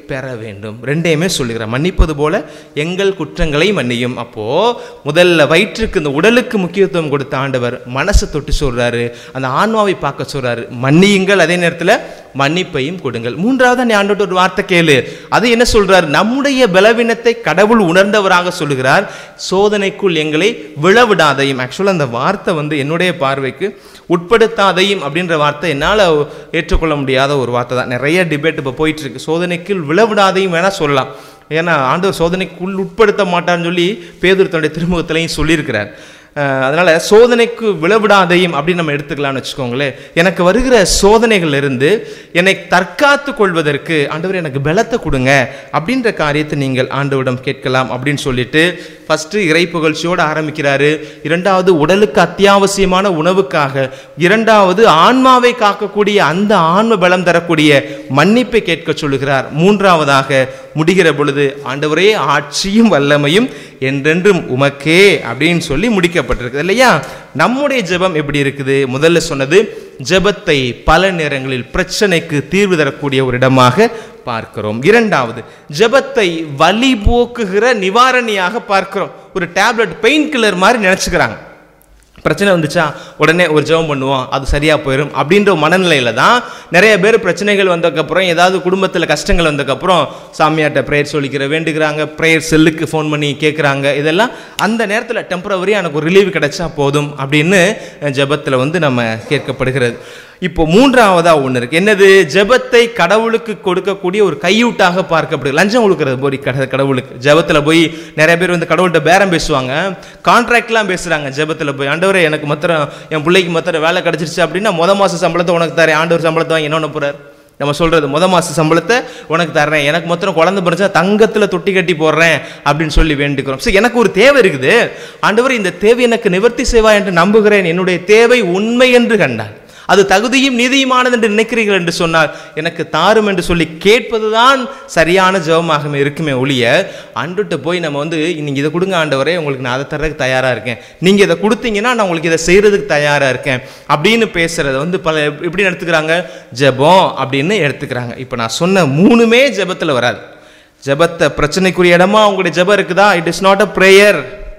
பெற வேண்டும் ரெண்டையுமே சொல்லுகிறார் மன்னிப்பது போல எங்கள் குற்றங்களை மன்னியும் அப்போ முதல்ல வயிற்றுக்கு இந்த உடலுக்கு முக்கியத்துவம் கொடுத்த ஆண்டவர் மனசை தொட்டு சொல்றாரு அந்த ஆன்மாவை பார்க்க சொல்றாரு மன்னியுங்கள் அதே நேரத்தில் மன்னிப்பையும் கொடுங்கள் மூன்றாவது நீ ஆண்டோட ஒரு வார்த்தை கேளு அது என்ன சொல்றாரு நம்முடைய பலவீனத்தை கடவுள் உணர்ந்தவராக சொல்லுகிறார் சோதனைக்குள் எங்களை விழவிடாதையும் ஆக்சுவலாக அந்த வார்த்தை வந்து என்னுடைய பார்வைக்கு உட்படுத்தாதையும் அப்படின்ற வார்த்தை என்னால் ஏற்றுக்கொள்ள முடியாத ஒரு வார்த்தை தான் நிறைய டிபேட் இப்போ போயிட்டு இருக்கு சோதனைக்குள் விழவிடாதையும் வேணால் சொல்லலாம் ஏன்னா ஆண்டவர் சோதனைக்குள் உட்படுத்த மாட்டார்னு சொல்லி பேதூர் தன்னுடைய திருமுகத்திலையும் சொல்லியிருக்கிறார் அஹ் அதனால சோதனைக்கு விழவிடாதையும் அப்படின்னு நம்ம எடுத்துக்கலாம்னு வச்சுக்கோங்களேன் எனக்கு வருகிற சோதனைகள் இருந்து என்னை தற்காத்து கொள்வதற்கு ஆண்டவர் எனக்கு பலத்தை கொடுங்க அப்படின்ற காரியத்தை நீங்கள் ஆண்டவரிடம் கேட்கலாம் அப்படின்னு சொல்லிட்டு ஃபர்ஸ்ட் இறை புகழ்ச்சியோடு ஆரம்பிக்கிறாரு இரண்டாவது உடலுக்கு அத்தியாவசியமான உணவுக்காக இரண்டாவது ஆன்மாவை காக்கக்கூடிய அந்த ஆன்ம பலம் தரக்கூடிய மன்னிப்பை கேட்க சொல்லுகிறார் மூன்றாவதாக முடிகிற பொழுது ஆண்டவரே ஆட்சியும் வல்லமையும் என்றென்றும் உமக்கே அப்படின்னு சொல்லி முடிக்கப்பட்டிருக்குது இல்லையா நம்முடைய ஜெபம் எப்படி இருக்குது முதல்ல சொன்னது ஜெபத்தை பல நேரங்களில் பிரச்சனைக்கு தீர்வு தரக்கூடிய ஒரு இடமாக பார்க்கிறோம் இரண்டாவது ஜெபத்தை வலி போக்குகிற நிவாரணியாக பார்க்கிறோம் ஒரு டேப்லெட் பெயின் கில்லர் மாதிரி நினைச்சுக்கிறாங்க பிரச்சனை வந்துச்சா உடனே ஒரு ஜெபம் பண்ணுவோம் அது சரியாக போயிடும் அப்படின்ற மனநிலையில தான் நிறைய பேர் பிரச்சனைகள் வந்ததுக்கப்புறம் ஏதாவது குடும்பத்தில் கஷ்டங்கள் வந்ததுக்கப்புறம் சாமியார்ட்ட ப்ரேயர் சொல்லிக்கிற வேண்டுகிறாங்க ப்ரேயர் செல்லுக்கு ஃபோன் பண்ணி கேட்குறாங்க இதெல்லாம் அந்த நேரத்தில் டெம்பரவரியாக எனக்கு ஒரு ரிலீவ் கிடைச்சா போதும் அப்படின்னு ஜெபத்தில் வந்து நம்ம கேட்கப்படுகிறது இப்போ மூன்றாவதா ஒன்று இருக்கு என்னது ஜெபத்தை கடவுளுக்கு கொடுக்கக்கூடிய ஒரு கையூட்டாக பார்க்கப்படுது லஞ்சம் கொடுக்கறது போய் கட- கடவுளுக்கு ஜெபத்தில் போய் நிறைய பேர் வந்து கடவுள்கிட்ட பேரம் பேசுவாங்க கான்ட்ராக்ட்லாம் பேசுறாங்க ஜெபத்தில் போய் ஆண்டவரே எனக்கு மாத்திரம் என் பிள்ளைக்கு மாத்திரம் வேலை கிடைச்சிருச்சு அப்படின்னா முத மாச சம்பளத்தை உனக்கு தரேன் ஆண்டவர் சம்பளத்தை வாங்கி என்ன பண்ண போறார் நம்ம சொல்றது முத மாச சம்பளத்தை உனக்கு தர்றேன் எனக்கு மாத்திரம் குழந்தை பிறச்சா தங்கத்துல தொட்டி கட்டி போடுறேன் அப்படின்னு சொல்லி வேண்டிக்கிறோம் சரி எனக்கு ஒரு தேவை இருக்குது ஆண்டவர் இந்த தேவை எனக்கு நிவர்த்தி செய்வா என்று நம்புகிறேன் என்னுடைய தேவை உண்மை என்று கண்டான் அது தகுதியும் நீதியுமானது என்று நினைக்கிறீர்கள் என்று சொன்னார் எனக்கு தாரும் என்று சொல்லி கேட்பதுதான் சரியான ஜெபமாக இருக்குமே ஒழிய அன்றுட்டு போய் நம்ம வந்து நீங்க இதை கொடுங்க ஆண்டவரே உங்களுக்கு நான் அதை தர்றதுக்கு தயாரா இருக்கேன் நீங்க இதை கொடுத்தீங்கன்னா நான் உங்களுக்கு இதை செய்யறதுக்கு தயாரா இருக்கேன் அப்படின்னு பேசுறத வந்து பல எப்படி எடுத்துக்கிறாங்க ஜெபம் அப்படின்னு எடுத்துக்கிறாங்க இப்போ நான் சொன்ன மூணுமே ஜெபத்துல வராது ஜெபத்தை பிரச்சனைக்குரிய இடமா உங்களுடைய ஜெபம் இருக்குதா it is not a prayer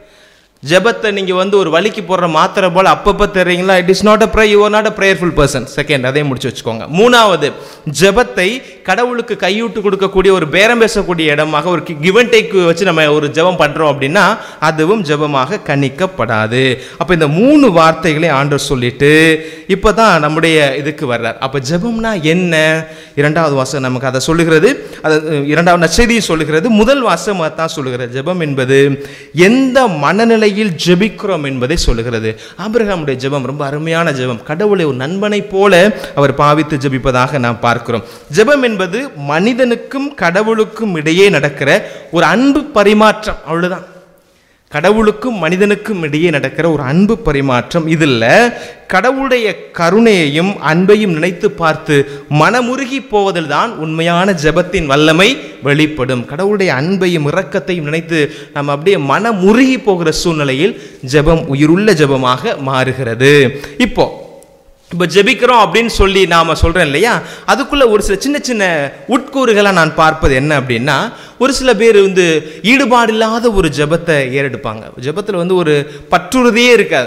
ஜெபத்தை நீங்க வந்து ஒரு வலிக்கு போடுற மாத்திரை போல அப்பப்போ தெரியுங்களா it is not a pray you are not a prayerful person second அதே முடிச்சு வச்சுக்கோங்க மூணாவது ஜெபத்தை கடவுளுக்கு கையூட்டு கொடுக்கக்கூடிய ஒரு பேரம் பேசக்கூடிய இடமாக ஒரு கிவ் அண்ட் டேக் வச்சு நம்ம ஒரு ஜெபம் பண்றோம் அப்படின்னா அதுவும் ஜெபமாக கணிக்கப்படாது அப்ப இந்த மூணு வார்த்தைகளை ஆண்டவர் சொல்லிட்டு இப்பதான் நம்முடைய இதுக்கு வர்றார் அப்ப ஜெபம்னா என்ன இரண்டாவது வாசகம் நமக்கு அதை சொல்லுகிறது அது அஹ், இரண்டாவது நற்செய்தியை சொல்லுகிறது முதல் வாசகம் தான் சொல்லுகிறது ஜெபம் என்பது எந்த மனநிலையில் ஜெபிக்கிறோம் என்பதை சொல்லுகிறது ஆபிரகாமுடைய ஜெபம் ரொம்ப அருமையான ஜெபம் கடவுளை ஒரு நண்பனைப் போல அவர் பாவித்து ஜெபிப்பதாக நாம் பார்க்கிறோம் ஜெபம் என்பது மனிதனுக்கும் கடவுளுக்கும் இடையே நடக்கிற ஒரு அன்பு பரிமாற்றம் அவ்வளவுதான் கடவுளுக்கும் மனிதனுக்கும் இடையே நடக்கிற ஒரு அன்பு பரிமாற்றம் இதில் கடவுளுடைய கருணையையும் அன்பையும் நினைத்து பார்த்து மனமுருகி போவதில் தான் உண்மையான ஜெபத்தின் வல்லமை வெளிப்படும் கடவுளுடைய அன்பையும் இரக்கத்தையும் நினைத்து நம்ம அப்படியே மனமுருகி போகிற சூழ்நிலையில் ஜெபம் உயிருள்ள ஜெபமாக மாறுகிறது இப்போ இப்போ ஜெபிக்கிறோம் அப்படின்னு சொல்லி நாம சொல்றேன் இல்லையா அதுக்குள்ள ஒரு சில சின்ன சின்ன உட்கூறுகளை நான் பார்ப்பது என்ன அப்படின்னா ஒரு சில பேர் வந்து ஈடுபாடு இல்லாத ஒரு ஜெபத்தை ஏறெடுப்பாங்க ஜெபத்தில் வந்து ஒரு பற்றுறுதியே இருக்காது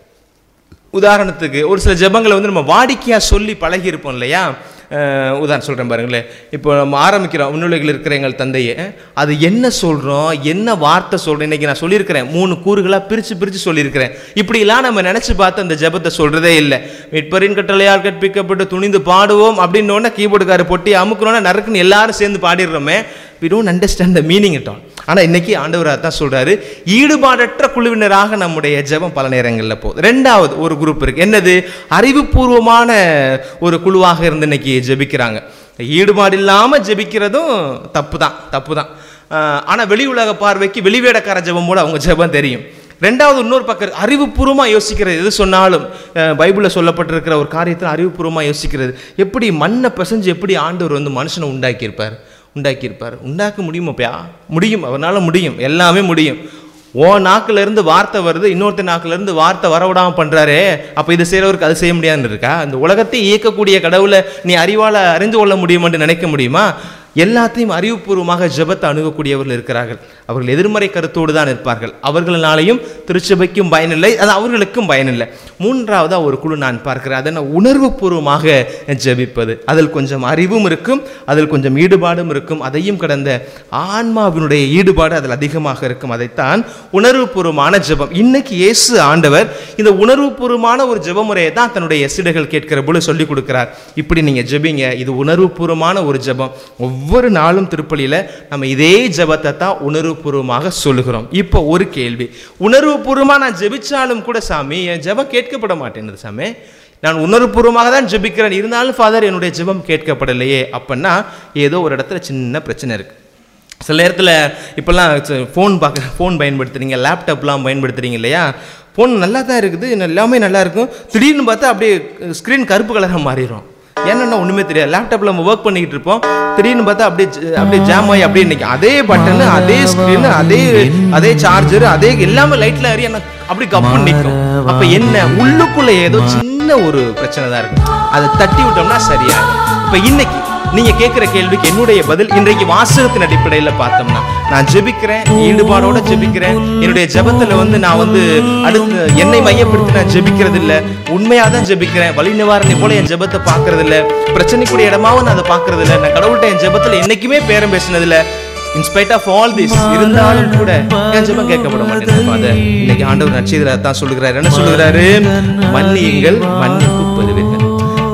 உதாரணத்துக்கு ஒரு சில ஜெபங்களை வந்து நம்ம வாடிக்கையாக சொல்லி பழகியிருப்போம் இல்லையா அஹ் உதாரணம் சொல்கிறேன் பாருங்களேன் இப்போ நம்ம ஆரம்பிக்கிறோம் உன்னுலகில் இருக்கிற எங்கள் தந்தையே அது என்ன சொல்கிறோம் என்ன வார்த்தை சொல்கிறோம் இன்னைக்கு நான் சொல்லியிருக்கிறேன் மூணு கூறுகளாக பிரித்து பிரித்து சொல்லியிருக்கிறேன் இப்படிலாம் நம்ம நினச்சி பார்த்து அந்த ஜெபத்தை சொல்கிறதே இல்லை மீட்பரின் கட்டளையால் கற்பிக்கப்பட்டு துணிந்து பாடுவோம் அப்படின்னோடனே கீபோர்டுக்கார பொட்டி அமுக்கணும்னா நறுக்குன்னு எல்லாரும் சேர்ந்து பாடிடுறோமே we don't understand the meaning at all ஆனால் இன்னைக்கு ஆண்டவர் அதான் சொல்றாரு ஈடுபாடற்ற குழுவினராக நம்முடைய ஜெபம் பல நேரங்களில் போகுது ரெண்டாவது ஒரு குரூப் இருக்கு என்னது அறிவுபூர்வமான ஒரு குழுவாக இருந்து இன்னைக்கு ஜெபிக்கிறாங்க ஈடுபாடு இல்லாமல் ஜெபிக்கிறதும் தப்பு தான் தப்பு தான் ஆனால் வெளி உலக பார்வைக்கு வெளிவேடக்கார ஜெபம் போல அவங்க ஜெபம் தெரியும் ரெண்டாவது இன்னொரு பக்கம் அறிவுபூர்வமாக யோசிக்கிறது எது சொன்னாலும் அஹ், பைபிளில் சொல்லப்பட்டிருக்கிற ஒரு காரியத்தில் அறிவுபூர்வமாக யோசிக்கிறது எப்படி மண்ணை பிசைஞ்சு எப்படி ஆண்டவர் வந்து மனுஷனை உண்டாக்கியிருப்பார் உண்டாக்கியிருப்பார் உண்டாக்க முடியுமாப்பா முடியும் அவரால் முடியும் எல்லாமே முடியும் ஓ நாக்குல இருந்து வார்த்தை வருது இன்னொருத்த நாக்குல இருந்து வார்த்தை வரவிடாம பண்றாரே அப்ப இது செய்யறவருக்கு அது செய்ய முடியாதுன்னு இருக்கா இந்த உலகத்தை இயக்கக்கூடிய கடவுளை நீ அறிவால அறிந்து கொள்ள முடியுமான்னு நினைக்க முடியுமா எல்லாத்தையும் அறிவுபூர்வமாக ஜெபத்தை அணுகக்கூடியவர்கள் இருக்கிறார்கள் அவர்கள் எதிர்மறை கருத்தோடு தான் இருப்பார்கள் அவர்களாலேயும் திருச்சபைக்கும் பயனில்லை அது அவர்களுக்கும் பயனில்லை மூன்றாவதா ஒரு குழு நான் பார்க்கிறேன் அதை நான் உணர்வுபூர்வமாக ஜெபிப்பது அதில் கொஞ்சம் அறிவும் இருக்கும் அதில் கொஞ்சம் ஈடுபாடும் இருக்கும் அதையும் கடந்த ஆன்மாவினுடைய ஈடுபாடு அதில் அதிகமாக இருக்கும் அதைத்தான் உணர்வுபூர்வமான ஜெபம் இன்னைக்கு இயேசு ஆண்டவர் இந்த உணர்வுபூர்வமான ஒரு ஜெப முறையை தான் தன்னுடைய எசிடுகள் கேட்கிற பொழுது சொல்லி கொடுக்கிறார் இப்படி நீங்க ஜெபிங்க இது உணர்வுபூர்வமான ஒரு ஜெபம் ஒவ்வொரு நாளும் திருப்பலியில நம்ம இதே ஜெபத்தை தான் உணர்வுபூர்வமாக சொல்லுகிறோம் இப்போ ஒரு கேள்வி உணர்வுபூர்வமா நான் ஜெபிச்சாலும் கூட சாமி என் ஜெபம் கேட்கப்பட மாட்டேங்குது சாமி நான் உணர்வுபூர்வமாக தான் ஜெபிக்கிறேன் இருந்தாலும் ஃபாதர் என்னுடைய ஜெபம் கேட்கப்படலையே அப்படின்னா ஏதோ ஒரு இடத்துல சின்ன பிரச்சனை இருக்கு சில நேரத்தில் இப்போல்லாம் ஃபோன் பார்க்க ஃபோன் பயன்படுத்துறீங்க லேப்டாப்லாம் பயன்படுத்துறீங்க இல்லையா ஃபோன் நல்லா தான் இருக்குது எல்லாமே நல்லா இருக்கும் திடீர்னு பார்த்தா அப்படியே ஸ்க்ரீன் கருப்பு கலராக மாறிடும் ஏன்னா ஒன்றுமே தெரியாது லேப்டாப்பில் நம்ம ஒர்க் பண்ணிக்கிட்டு இருப்போம் திடீர்னு பார்த்தா அப்படியே ஜ- அப்படியே ஜாம் ஆகி அப்படியே நிற்கும் அதே பட்டனு அதே ஸ்க்ரீனு அதே அதே சார்ஜர் அதே எல்லாமே லைட்டில் அறிய அப்படி கப்புன்னு நிற்கும் அப்போ என்ன உள்ளுக்குள்ள ஏதோ சின்ன ஒரு பிரச்சனை தான் இருக்கும் அதை தட்டி விட்டோம்னா சரியாகும் இப்போ இன்னைக்கு நீங்க கேட்கிற கேள்விக்கு என்னுடைய பதில் இன்றைக்கு வாசகத்தின் அடிப்படையில் பார்த்தோம்னா நான் ஜெபிக்கிறேன் ஈடுபாடோட ஜெபிக்கிறேன் என்னுடைய ஜெபத்துல வந்து நான் வந்து அடுத்து என்னை மையப்படுத்தி நான் ஜெபிக்கிறது இல்ல உண்மையா தான் ஜெபிக்கிறேன் வழி நிவாரணை போல என் ஜெபத்தை பார்க்கறது இல்ல பிரச்சனைக்குரிய இடமாவும் நான் அதை பார்க்கறது இல்ல நான் கடவுள்கிட்ட என் ஜெபத்துல என்னைக்குமே பேரம் பேசினது இல்ல இன்ஸ்பைட் ஆஃப் ஆல் திஸ் இருந்தாலும் கூட என் ஜெபம் கேட்கப்பட மாட்டேங்குது ஃபாதர் இன்னைக்கு ஆண்டவர் நட்சத்திர தான் சொல்லுகிறாரு என்ன சொல்லுகிறாரு மன்னியுங்கள் மன்னிப்பு பெறுவீர்கள்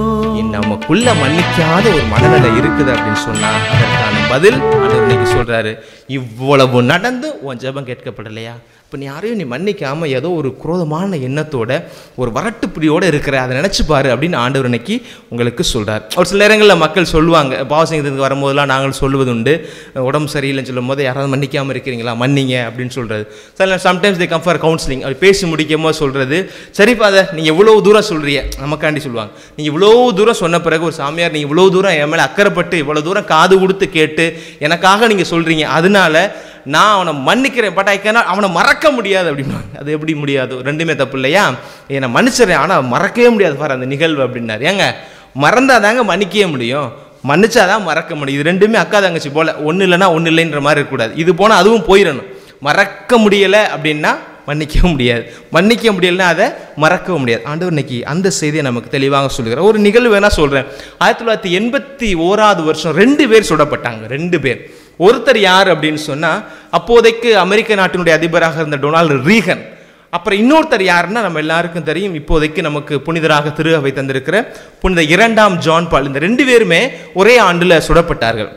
நமக்குள்ள மன்னிக்காத ஒரு மனநிலை இருக்குது அப்படின்னு சொன்னா அதற்கான பதில் ஆண்டவர் இன்னைக்கு சொல்றாரு இவ்வளவு நடந்து உன் ஜெபம் கேட்கப்படலையா இப்போ நீ யாரையும் நீ மன்னிக்காம ஏதோ ஒரு குரோதமான எண்ணத்தோட ஒரு வரட்டு பிடியோட இருக்கிற அதை நினைச்சு பாரு அப்படின்னு ஆண்டவர் இன்னைக்கு உங்களுக்கு சொல்றார் ஒரு சில நேரங்களில் மக்கள் சொல்லுவாங்க பாவசங்கத்துக்கு வரும்போதெல்லாம் நாங்கள் சொல்லுவது உண்டு உடம்பு சரியில்லைன்னு சொல்லும் போது யாராவது மன்னிக்காம இருக்கிறீங்களா மன்னிங்க அப்படின்னு சொல்றது சில sometimes they come for counselling அப்படி பேசி முடிக்கும் போது சொல்றது சரி ஃபாதர் நீங்க இவ்வளவு தூரம் சொல்றீங்க நமக்காண்டி சொல்லுவாங்க நீங்க இவ்வளவு தூரம் சொன்ன பிறகு ஒரு சாமியார் நீங்க இவ்வளவு தூரம் என் மேல அக்கறைப்பட்டு இவ்வளவு தூரம் காது கொடுத்து கேட்டு எனக்காக நீங்க சொல்றீங்க அதனால நான் அவனை மன்னிக்கிறேன் பட் ஐ கேனாட் அவனை மறக்க முடியாது அப்படின்னாங்க அது எப்படி முடியாது ரெண்டுமே தப்பு இல்லையா என்னை மன்னிச்சிடறேன் ஆனால் மறக்கவே முடியாது பாரு அந்த நிகழ்வு அப்படின்னாரு ஏங்க மறந்தாதாங்க மன்னிக்கவே முடியும் மன்னிச்சாதான் மறக்க முடியும் இது ரெண்டுமே அக்கா தங்கச்சி போல ஒன்று இல்லைன்னா ஒன்று இல்லைன்ற மாதிரி இருக்கக்கூடாது இது போனால் அதுவும் போயிடணும் மறக்க முடியலை அப்படின்னா மன்னிக்கவும் முடியாது மன்னிக்க முடியலன்னா அதை மறக்கவும் முடியாது ஆண்டவர் இன்னைக்கு அந்த செய்தியை நமக்கு தெளிவாக சொல்லுகிறார் ஒரு நிகழ்வு வேணா சொல்கிறேன் ஆயிரத்தி தொள்ளாயிரத்தி எண்பத்தி ஓராவது வருஷம் ரெண்டு பேர் சுடப்பட்டாங்க ரெண்டு பேர் ஒருத்தர் யார் அப்படின்னு சொன்னால் அப்போதைக்கு அமெரிக்க நாட்டினுடைய அதிபராக இருந்த டொனால்டு ரீகன் அப்புறம் இன்னொருத்தர் யாருன்னா நம்ம எல்லாருக்கும் தெரியும் இப்போதைக்கு நமக்கு புனிதராக திரு அவை தந்திருக்கிற புனித இரண்டாம் ஜான் பால் இந்த ரெண்டு பேருமே ஒரே ஆண்டில் சுடப்பட்டார்கள்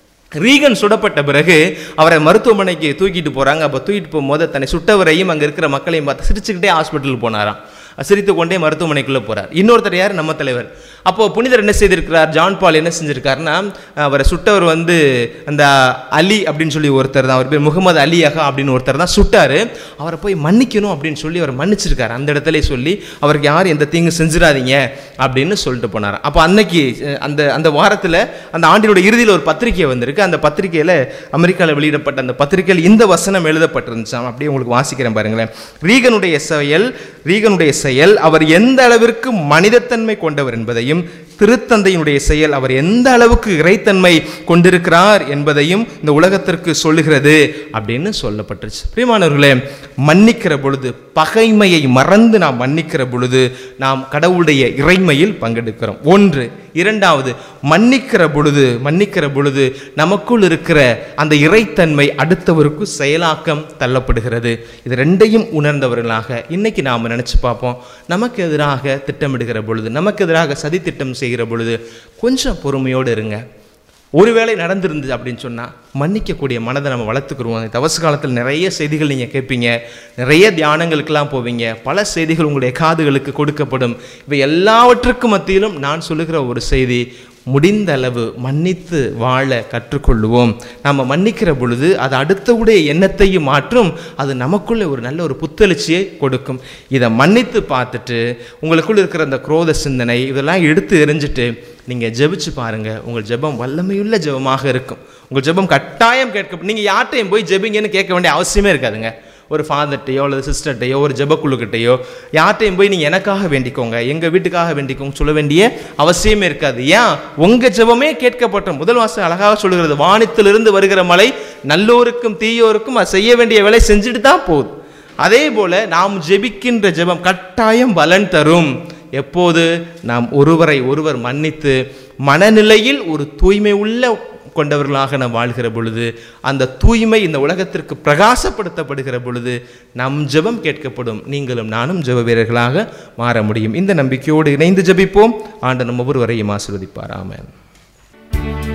ரீகன் சுடப்பட்ட பிறகு அவரை மருத்துவமனைக்கு தூக்கிட்டு போறாங்க அப்போ தூக்கிட்டு போகும்போது தன்னை சுட்டவரையும் அங்கே இருக்கிற மக்களையும் பார்த்து சிரிச்சுக்கிட்டே ஹாஸ்பிட்டலுக்கு போனாராம் சிரித்து கொண்டே மருத்துவமனைக்குள்ளே போறார் இன்னொருத்தர் யார் நம்ம தலைவர் அப்போ புனிதர் என்ன செய்திருக்கிறார் ஜான் பால் என்ன செஞ்சிருக்காருன்னா அவரை சுட்டவர் வந்து அந்த அலி அப்படின்னு சொல்லி ஒருத்தர் தான் அவர் பேர் முகமது அலி அகா அப்படின்னு ஒருத்தர் தான் சுட்டாரு அவரை போய் மன்னிக்கணும் அப்படின்னு சொல்லி அவர் மன்னிச்சிருக்காரு அந்த இடத்துல சொல்லி அவருக்கு யாரும் எந்த தீங்கு செஞ்சிடாதீங்க அப்படின்னு சொல்லிட்டு போனார் அப்போ அன்னைக்கு அஹ், அந்த அந்த வாரத்தில் அந்த ஆண்டினுடைய இறுதியில் ஒரு பத்திரிகை வந்திருக்கு அந்த பத்திரிகையில் அமெரிக்காவில் வெளியிடப்பட்ட அந்த பத்திரிகையில் இந்த வசனம் எழுதப்பட்டிருந்துச்சாம் அப்படியே உங்களுக்கு வாசிக்கிறேன் பாருங்களேன் ரீகனுடைய செயல் ரீகனுடைய செயல் அவர் எந்த அளவிற்கு மனிதத்தன்மை கொண்டவர் என்பதையும் திருத்தந்தையினுடைய செயல் அவர் எந்த அளவுக்கு இறைத்தன்மை கொண்டிருக்கிறார் என்பதையும் இந்த உலகத்திற்கு சொல்லுகிறது அப்படின்னு சொல்லப்பட்டுருச்சு பிரியமானவர்களே மன்னிக்கிற பொழுது பகைமையை மறந்து நாம் மன்னிக்கிற பொழுது நாம் கடவுளுடைய இறைமையில் பங்கெடுக்கிறோம் ஒன்று இரண்டாவது மன்னிக்கிற பொழுது மன்னிக்கிற பொழுது நமக்குள் இருக்கிற அந்த இறைத்தன்மை அடுத்தவருக்கு செயலாக்கம் தள்ளப்படுகிறது இது ரெண்டையும் உணர்ந்தவர்களாக இன்னைக்கு நாம் நினைச்சு பார்ப்போம் நமக்கு எதிராக திட்டமிடுகிற பொழுது நமக்கு எதிராக சதி திட்டம் செய்கிற பொழுது கொஞ்சம் பொறுமையோடு இருங்க ஒருவேளை நடந்திருந்தது அப்படின்னு சொன்னால் மன்னிக்கக்கூடிய மனதை நம்ம வளர்த்துக்குருவோம் இந்த தவச காலத்தில் நிறைய செய்திகள் நீங்கள் கேட்பீங்க நிறைய தியானங்களுக்கெல்லாம் போவீங்க பல செய்திகள் உங்களுடைய காதுகளுக்கு கொடுக்கப்படும் இவை எல்லாவற்றுக்கும் மத்தியிலும் நான் சொல்லுகிற ஒரு செய்தி முடிந்த அளவு மன்னித்து வாழ கற்றுக்கொள்ளுவோம் நம்ம மன்னிக்கிற பொழுது அது அடுத்தவுடைய எண்ணத்தையும் மாற்றும் அது நமக்குள்ளே ஒரு நல்ல ஒரு புத்தெழுச்சியை கொடுக்கும் இதை மன்னித்து பார்த்துட்டு உங்களுக்குள்ள இருக்கிற அந்த குரோத சிந்தனை இதெல்லாம் எடுத்து எறிஞ்சிட்டு நீங்கள் ஜெபிச்சு பாருங்க உங்கள் ஜெபம் வல்லமையுள்ள ஜெபமாக இருக்கும் உங்கள் ஜெபம் கட்டாயம் கேட்க நீங்கள் யார்ட்டையும் போய் ஜெபிங்கன்னு கேட்க வேண்டிய அவசியமே இருக்காதுங்க ஒரு ஃபாதர்ட்டையோ அல்லது சிஸ்டர்ட்டையோ ஒரு ஜெபக்குழுக்கிட்டையோ யார்ட்டையும் போய் நீங்கள் எனக்காக வேண்டிக்கோங்க எங்கள் வீட்டுக்காக வேண்டிக்கோங்க சொல்ல வேண்டிய அவசியமே இருக்காது ஏன் உங்கள் ஜெபமே கேட்கப்பட்ட முதல் வாசம் அழகாக சொல்லுகிறது வானத்திலிருந்து வருகிற மழை நல்லோருக்கும் தீயோருக்கும் அது செய்ய வேண்டிய வேலை செஞ்சுட்டு தான் போகுது அதே போல நாம் ஜெபிக்கின்ற ஜெபம் கட்டாயம் பலன் தரும் எப்போது நாம் ஒருவரை ஒருவர் மன்னித்து மனநிலையில் ஒரு தூய்மை உள்ள கொண்டவர்களாக நாம் வாழ்கிற பொழுது அந்த தூய்மை இந்த உலகத்திற்கு பிரகாசப்படுத்தப்படுகிற பொழுது நம் ஜெபம் கேட்கப்படும் நீங்களும் நானும் ஜெப வீரர்களாக மாற முடியும் இந்த நம்பிக்கையோடு இணைந்து ஜெபிப்போம் ஆண்டு நம் ஒவ்வொருவரையும் ஆசீர்வதிப்பார் ஆமென்